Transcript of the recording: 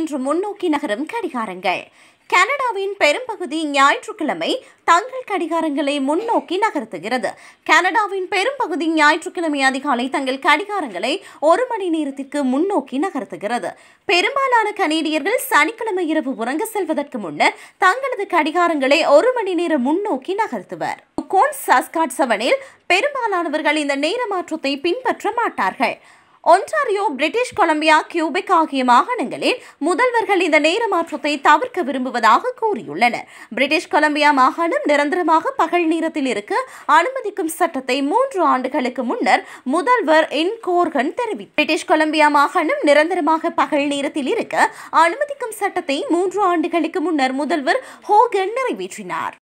இன்று முன்னோக்கி நகரும் கடிகாரங்கள் கனடாவின் பெரும்பகுதி ஞாயிற்றுக்கிழமை தங்கள் கடிகாரங்களை முன்னோக்கி நகர்த்துகிறது கனடாவின் பெரும்பகுதி ஞாயிற்றுக்கிழமை அதிகாலை தங்கள் கடிகாரங்களை ஒரு மணி நேரத்திற்கு முன்னோக்கி நகர்த்துகிறது பெரும்பாலான கனேடியர்கள் சனிக்கிழமை இரவு உறங்க செல்வதற்கு முன்னர் தங்களது கடிகாரங்களை ஒரு மணி நேரம் முன்னோக்கி நகர்த்துவர் கோன் சஸ்காட் செவனில் பெரும்பாலானவர்கள் இந்த நேர மாற்றத்தை பின்பற்ற மாட்டார்கள் ஒன்டாரியோ பிரிட்டிஷ் கொலம்பியா கியூபெக் ஆகிய மாகாணங்களில் முதல்வர்கள் இந்த நேர மாற்றத்தை தவிர்க்க விரும்புவதாக கூறியுள்ளனர் பிரிட்டிஷ் கொலம்பியா மாகாணம் நிரந்தரமாக பகல் நேரத்தில் இருக்க அனுமதிக்கும் சட்டத்தை மூன்று ஆண்டுகளுக்கு முன்னர் முதல்வர் இன் கோர்கன் தெரிவித்தார் பிரிட்டிஷ் கொலம்பியா மாகாணம் நிரந்தரமாக பகல் நேரத்தில் இருக்க அனுமதிக்கும் சட்டத்தை மூன்று ஆண்டுகளுக்கு முன்னர் முதல்வர் ஹோகன் நிறைவேற்றினார்